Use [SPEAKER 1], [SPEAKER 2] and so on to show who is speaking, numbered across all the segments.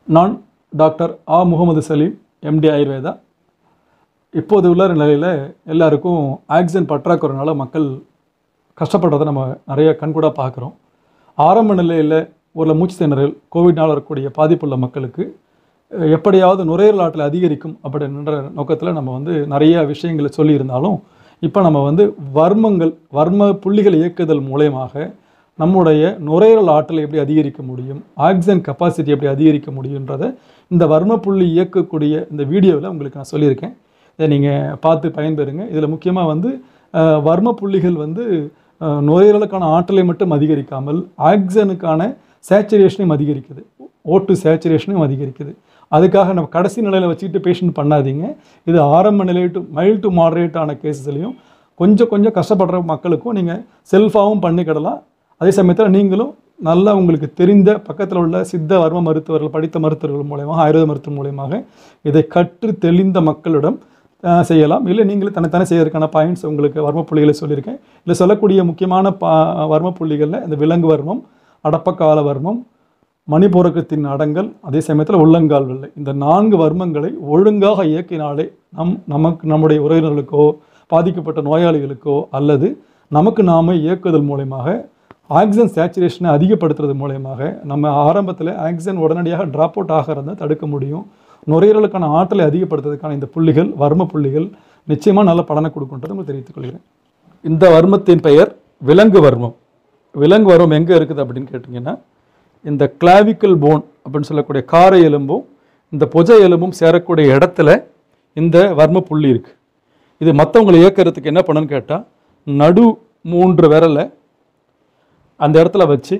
[SPEAKER 1] நான் doctor A Mohammed Salim MD Ayurveda இப்போது உள்ள நிலையில் எல்லாருக்கும் ஆக்சிஜன் பற்றாக்குறைனால மக்கள் கஷ்டப்படுறதை நம்ம நிறைய கண்கூடாக பார்க்குறோம் ஆரம்ப நிலையில் ஒரு மூச்சு திணறல் கோவிட்னால் வரக்கூடிய பாதிப்புள்ள மக்களுக்கு அஹ், எப்படியாவது நுரையீரல் ஆற்றல் அதிகரிக்கும் அப்படின்ற நோக்கத்தில் நம்ம வந்து நிறைய விஷயங்களை சொல்லியிருந்தாலும் இப்போ நம்ம வந்து வர்மங்கள் வர்ம புள்ளிகள் இயக்குதல் மூலயமாக நம்முடைய நுரையீரல் ஆற்றலை எப்படி அதிகரிக்க முடியும் ஆக்சிஜன் கெப்பாசிட்டி எப்படி அதிகரிக்க முடியுன்றதை இந்த வர்ம புள்ளி இயக்கக்கூடிய இந்த வீடியோவில் உங்களுக்கு நான் சொல்லியிருக்கேன் இதை நீங்கள் பார்த்து பயன்பெறுங்க இதில் முக்கியமாக வந்து அஹ், வர்ம புள்ளிகள் வந்து அஹ், நுரையீரலுக்கான ஆற்றலை மட்டும் அதிகரிக்காமல் ஆக்சிஜனுக்கான சேச்சுரேஷனையும் அதிகரிக்குது ஓட்டு சேச்சுரேஷனையும் அதிகரிக்குது அதுக்காக நம்ம கடைசி நிலையில் வச்சுக்கிட்டு பேஷண்ட் பண்ணாதீங்க இது ஆரம்ப நிலை டு மைல்டு டு மாடரேட்டான கேசஸ்லையும் கொஞ்சம் கொஞ்சம் கஷ்டப்படுற மக்களுக்கும் நீங்கள் செல்ஃபாகவும் பண்ணிக்கிடலாம் அதே சமயத்தில் நீங்களும் நல்லா உங்களுக்கு தெரிந்த பக்கத்தில் உள்ள சித்த வர்ம மருத்துவர்கள் படித்த மருத்துவர்கள் மூலயமாக ஆயுர்வேத மருத்துவம் மூலயமாக இதை கற்று தெளிந்த மக்களிடம் அஹ், செய்யலாம் இல்லை நீங்களே தனித்தானே செய்யறதுக்கான பாயிண்ட்ஸ் உங்களுக்கு வர்ம புள்ளிகளை சொல்லியிருக்கேன் இல்லை சொல்லக்கூடிய முக்கியமான பா வர்ம புள்ளிகளில் இந்த விலங்கு வர்மம் அடப்பக்கால வர்மம் மணிபூரகத்தின் அடங்கல் அதே சமயத்தில் உள்ளங்கால் வெள்ளை இந்த நான்கு வர்மங்களை ஒழுங்காக இயக்கினாலே நம் நமக்கு நம்முடைய உறவினர்களுக்கோ பாதிக்கப்பட்ட நோயாளிகளுக்கோ அல்லது நமக்கு நாம இயக்குதல் மூலயமாக ஆக்சிஜன் சேச்சுரேஷனை அதிகப்படுத்துறது மூலயமாக நம்ம ஆரம்பத்தில் ஆக்சிஜன் உடனடியாக ட்ராப் அவுட் ஆகிறத தடுக்க முடியும் நுரையீரலுக்கான ஆற்றலை அதிகப்படுத்துறதுக்கான இந்த புள்ளிகள் வர்ம புள்ளிகள் நிச்சயமாக நல்ல பலனை கொடுக்குன்றது உங்களுக்கு தெரிவித்துக் கொள்கிறேன் இந்த வர்மத்தின் பெயர் விலங்கு வர்மம் விலங்கு வர்மம் எங்கே இருக்குது அப்படின்னு கேட்டிங்கன்னா இந்த கிளாவிக்கல் போன் அப்படின்னு சொல்லக்கூடிய கார எலும்பும் இந்த புஜ எலும்பும் சேரக்கூடிய இடத்துல இந்த வர்ம புள்ளி இருக்குது இது மற்றவங்களை இயக்கிறதுக்கு என்ன பண்ணுன்னு கேட்டால் நடு மூன்று விரலை அந்த இடத்துல வச்சு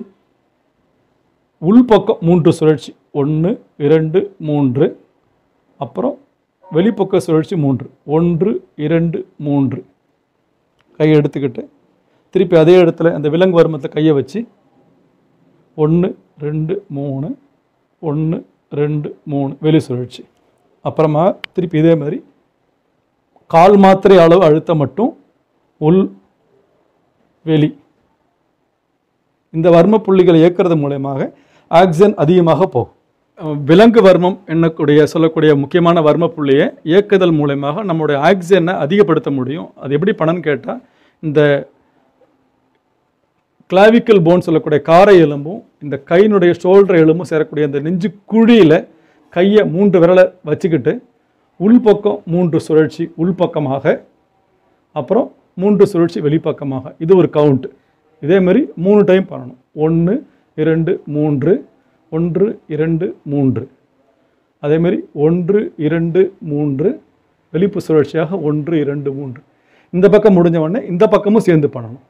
[SPEAKER 1] உள்பக்கம் மூன்று சுழற்சி ஒன்று இரண்டு மூன்று அப்புறம் வெளிப்பக்க சுழற்சி மூன்று ஒன்று இரண்டு மூன்று கையை எடுத்துக்கிட்டு திருப்பி அதே இடத்துல அந்த விலங்கு வர்மத்தில் கையை வச்சு ஒன்று ரெண்டு மூணு ஒன்று ரெண்டு மூணு வெளி சுழற்சி அப்புறமா திருப்பி இதே மாதிரி கால் மாத்திரை அளவு அழுத்தம் மட்டும் உள் வெளி இந்த வர்ம புள்ளிகளை இயக்கிறது மூலயமாக ஆக்சிஜன் அதிகமாக போகும் அஹ் விலங்கு வர்மம் என்னக்கூடிய சொல்லக்கூடிய முக்கியமான வர்ம புள்ளியை இயக்குதல் மூலயமாக நம்மளுடைய ஆக்சிஜனை அதிகப்படுத்த முடியும் அது எப்படி பண்ணன்னு கேட்டால் இந்த கிளாவிக்கல் போன் சொல்லக்கூடிய காரை எலும்பும் இந்த கையினுடைய ஷோல்டர் எலும்பும் சேரக்கூடிய அந்த நெஞ்சு குழியில் கையை மூன்று விரலை வச்சுக்கிட்டு உள்பக்கம் மூன்று சுழற்சி உள்பக்கமாக அப்புறம் மூன்று சுழற்சி வெளிப்பக்கமாக இது ஒரு கவுண்ட் இதே மாதிரி மூணு டைம் பண்ணணும் ஒன்று இரண்டு மூன்று ஒன்று இரண்டு மூன்று அதே மாதிரி ஒன்று இரண்டு மூன்று வெளிப்பு சுழற்சியாக ஒன்று இரண்டு மூன்று இந்த பக்கம் முடிஞ்ச உடனே இந்த பக்கமும் சேர்ந்து பண்ணணும்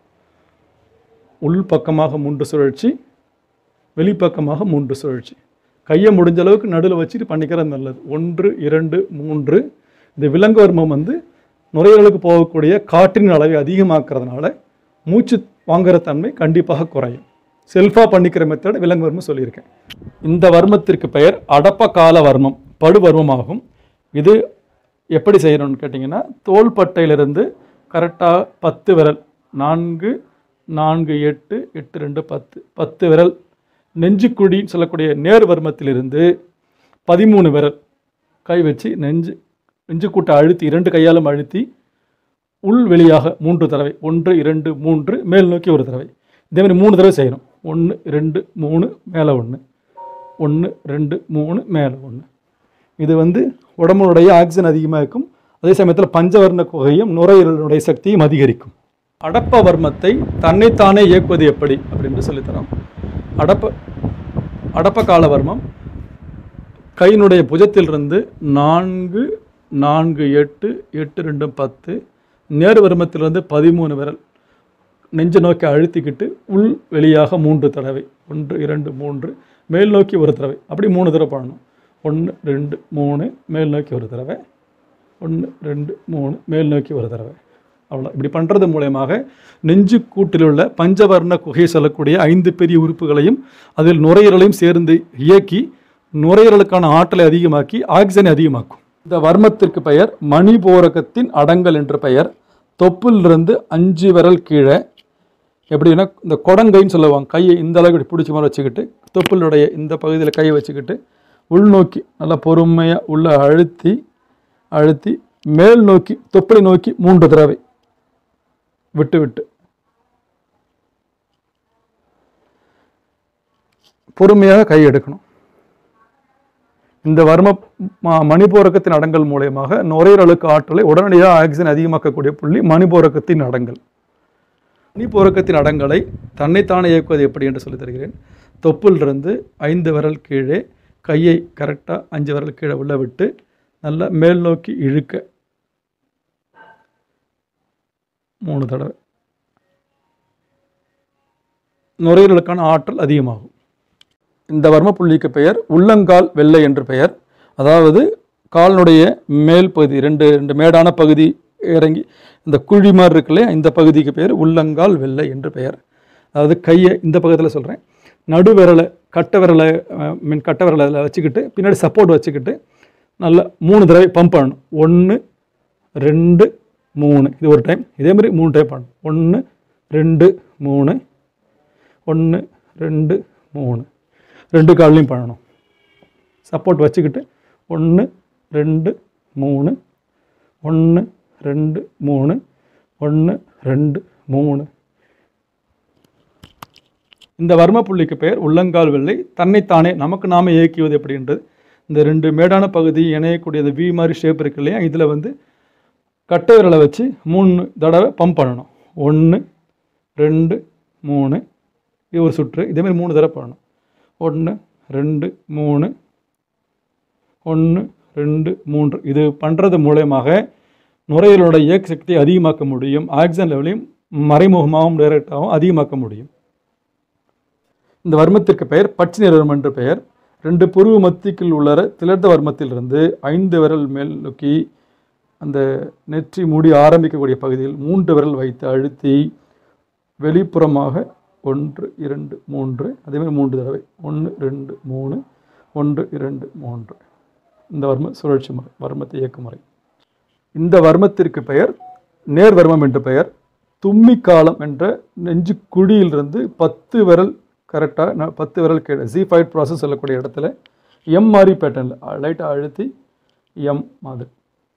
[SPEAKER 1] உள் பக்கமாக மூன்று சுழற்சி வெளிப்பக்கமாக மூன்று சுழற்சி கையை முடிஞ்ச அளவுக்கு நடுவில் வச்சுட்டு பண்ணிக்கிறது நல்லது ஒன்று இரண்டு மூன்று இந்த விலங்கு வர்மம் வந்து நுரையீரலுக்கு போகக்கூடிய காற்றின் அளவை அதிகமாக்குறதுனால மூச்சு வாங்குற தன்மை கண்டிப்பாக குறையும் செல்ஃபாக பண்ணிக்கிற மெத்தட் விலங்கு வர்மம் சொல்லியிருக்கேன் இந்த வர்மத்திற்கு பெயர் அடப்ப கால வர்மம் படுவர்மமாகும் இது எப்படி செய்யணும்னு கேட்டிங்கன்னா தோள்பட்டையிலிருந்து கரெக்டாக பத்து விரல் நான்கு நான்கு எட்டு எட்டு ரெண்டு பத்து பத்து விரல் நெஞ்சுக்குழின்னு சொல்லக்கூடிய நேர் வர்மத்திலிருந்து பதிமூணு விரல் கை வச்சு நெஞ்சு நெஞ்சுக்கூட்டை அழுத்தி இரண்டு கையாலும் அழுத்தி உள் வெளியாக மூன்று தடவை ஒன்று இரண்டு மூன்று மேல் நோக்கி ஒரு தடவை இதே மாதிரி மூணு தடவை செய்யணும் ஒன்று ரெண்டு மூணு மேலே ஒன்று ஒன்று ரெண்டு மூணு மேலே ஒன்று இது வந்து உடம்புடைய ஆக்சிஜன் அதிகமாக இருக்கும் அதே சமயத்தில் பஞ்சவர்ண குகையும் நுரையீரலுடைய சக்தியும் அதிகரிக்கும் அடப்ப வர்மத்தை தன்னைத்தானே இயக்குவது எப்படி அப்படின்னு சொல்லித்தரோம் அடப்ப அடப்ப கால வர்மம் கையினுடைய புஜத்திலிருந்து நான்கு நான்கு எட்டு எட்டு ரெண்டு பத்து நேர் வர்மத்திலிருந்து பதிமூணு விரல் நெஞ்சை நோக்கி அழுத்திக்கிட்டு உள் வெளியாக மூன்று தடவை ஒன்று இரண்டு மூன்று மேல் நோக்கி ஒரு தடவை அப்படி மூணு தடவை பண்ணணும் ஒன்று ரெண்டு மூணு மேல் நோக்கி ஒரு தடவை ஒன்று ரெண்டு மூணு மேல் நோக்கி ஒரு தடவை அவ்வளோ இப்படி பண்ணுறது மூலயமாக நெஞ்சு கூட்டில் உள்ள பஞ்சவர்ண குகை சொல்லக்கூடிய ஐந்து பெரிய உறுப்புகளையும் அதில் நுரையீரலையும் சேர்ந்து இயக்கி நுரையீரலுக்கான ஆற்றலை அதிகமாக்கி ஆக்சிஜனை அதிகமாக்கும் இந்த வர்மத்திற்கு பெயர் மணிபோரகத்தின் அடங்கல் என்ற பெயர் தொப்புலிருந்து அஞ்சு விரல் கீழே எப்படின்னா இந்த கொடங்கைன்னு சொல்லுவாங்க கையை இந்த அளவுக்கு இப்படி பிடிச்ச மாதிரி வச்சுக்கிட்டு தொப்புளுடைய இந்த பகுதியில் கையை வச்சுக்கிட்டு உள்நோக்கி நல்லா பொறுமையாக உள்ள அழுத்தி அழுத்தி மேல் நோக்கி தொப்புளை நோக்கி மூன்று தடவை விட்டு விட்டு பொறுமையாக கை எடுக்கணும் இந்த வர்ம ம- மணிபூரகத்தின் அடங்கல் மூலயமாக நுரையீரலுக்கு ஆற்றலை உடனடியாக ஆக்சிஜன் அதிகமாக்கக்கூடிய புள்ளி மணிபூரகத்தின் அடங்கல் மணிபூரகத்தின் அடங்கலை தன்னைத்தானே இயக்குவது எப்படி என்று சொல்லித் தருகிறேன் தொப்புளிலிருந்து ஐந்து விரல் கீழே கையை கரெக்டாக அஞ்சு விரல் கீழே உள்ள விட்டு நல்லா மேல் நோக்கி இழுக்க மூணு தடவை நுரையீரலுக்கான ஆற்றல் அதிகமாகும் இந்த வர்ம புள்ளிக்கு பெயர் உள்ளங்கால் வெள்ளை என்று பெயர் அதாவது காலினுடைய மேல் பகுதி ரெண்டு ரெண்டு மேடான பகுதி இறங்கி இந்த குழி மாதிரி இருக்கு இல்லையா இந்த பகுதிக்கு பெயர் உள்ளங்கால் வெள்ளை என்று பெயர் அதாவது கையை இந்த பக்கத்தில் சொல்கிறேன் நடு விரலை கட்டை விரலை மீன் கட்டை விரலை அதில் வச்சுக்கிட்டு பின்னாடி சப்போர்ட் வச்சுக்கிட்டு நல்லா மூணு தடவை பம்ப் பண்ணணும் ஒன்று ரெண்டு மூணு இது ஒரு டைம் இதே மாதிரி மூணு டைம் பண்ணணும் ஒன்று ரெண்டு மூணு ஒன்று ரெண்டு மூணு ரெண்டு கால்லையும் பண்ணணும் சப்போர்ட் வச்சுக்கிட்டு ஒன்று ரெண்டு மூணு ஒன்று ரெண்டு மூணு ஒன்று ரெண்டு மூணு இந்த வர்ம புள்ளிக்கு பெயர் உள்ளங்கால் வெள்ளை தன்னைத்தானே நமக்கு நாமே இயக்கியது எப்படின்றது இந்த ரெண்டு மேடான பகுதி இணையக்கூடிய இந்த வி மாதிரி ஷேப் இருக்கு இல்லையா இதில் வந்து கட்டை விரலை வச்சு மூணு தடவை பம்ப் பண்ணணும் ஒன்று ரெண்டு மூணு இது ஒரு சுற்று இதேமாதிரி மூணு தடவை பண்ணணும் ஒன்று ரெண்டு மூணு ஒன்று ரெண்டு மூன்று இது பண்ணுறது மூலயமாக நுரையீரலோட இயக்க சக்தியை அதிகமாக்க முடியும் ஆக்சிஜன் லெவலையும் மறைமுகமாகவும் டைரக்டாகவும் அதிகமாக்க முடியும் இந்த வர்மத்திற்கு பெயர் பச்சை நிறம் என்று பெயர் ரெண்டு புருவ மத்திக்குள் உள்ள திலர்த்த வர்மத்திலிருந்து ஐந்து விரல் மேல் நோக்கி அந்த நெற்றி மூடி ஆரம்பிக்கக்கூடிய பகுதியில் மூன்று விரல் வைத்து அழுத்தி வெளிப்புறமாக ஒன்று இரண்டு மூன்று அதேமாதிரி மூன்று தடவை ஒன்று ரெண்டு மூணு ஒன்று இரண்டு மூன்று இந்த வர்ம சுழற்சி முறை வர்மத்தை இயக்க முறை இந்த வர்மத்திற்கு பெயர் நேர்வர்மம் என்று பெயர் தும்மி காலம் என்ற நெஞ்சு குழியிலிருந்து பத்து விரல் கரெக்டாக பத்து விரல் கீழே ஜி ஃபைவ் ப்ராசஸ் சொல்லக்கூடிய இடத்துல எம் மாதிரி பேட்டர்னில் லைட்டாக அழுத்தி எம் மாதிரி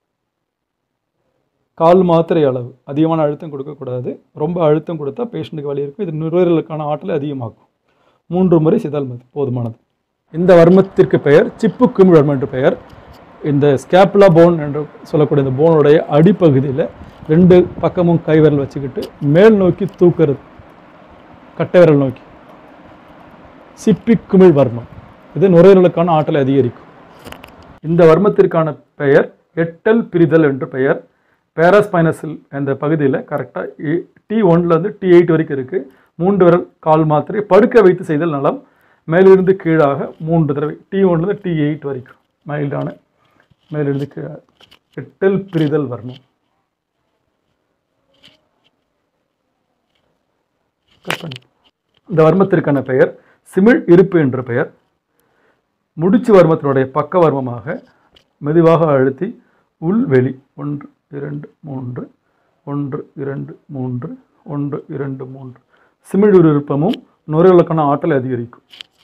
[SPEAKER 1] கால் மாத்திரை அளவு அதிகமான அழுத்தம் கொடுக்கக்கூடாது ரொம்ப அழுத்தம் கொடுத்தா பேஷண்ட்டுக்கு வலி இருக்கும் இது நுரையீரலுக்கான ஆற்றலை அதிகமாக்கும் மூன்று முறை சிதல் மதி போதுமானது இந்த வர்மத்திற்கு பெயர் சிப்பு குமிழ் வர்மம் என்று பெயர் இந்த ஸ்கேப்புலா போன் என்று சொல்லக்கூடிய இந்த போனுடைய அடிப்பகுதியில் ரெண்டு பக்கமும் கை விரல் வச்சுக்கிட்டு மேல் நோக்கி தூக்குறது கட்டை விரல் நோக்கி சிப்பி குமிழ் வர்மம் இது நுரையீரலுக்கான ஆற்றலை அதிகரிக்கும் இந்த வர்மத்திற்கான பெயர் எட்டல் பிரிதல் என்று பெயர் பேராஸ்பைனஸில் என்ற பகுதியில் கரெக்டாக டி ஒன்லேருந்து டி எயிட் வரைக்கும் இருக்குது மூன்று விரல் கால் மாத்திரை படுக்க வைத்து செய்தல் நலம் மேலிருந்து கீழாக மூன்று தடவை டி ஒன்லேருந்து டி எயிட் வரைக்கும் மைல்டான மேலிருந்து கீழாக எட்டல் பிரிதல் வர்மம் கட் பண்ணி இந்த வர்மத்திற்கான பெயர் சிமிழ் இருப்பு என்ற பெயர் முடிச்சு வர்மத்தினுடைய பக்க வர்மமாக மெதுவாக அழுத்தி உள் வெளி ஒன்று இரண்டு மூன்று ஒன்று இரண்டு மூன்று ஒன்று இரண்டு மூன்று சிமிழ் விருப்பமும் நுரையீரலுக்கான ஆற்றலை அதிகரிக்கும்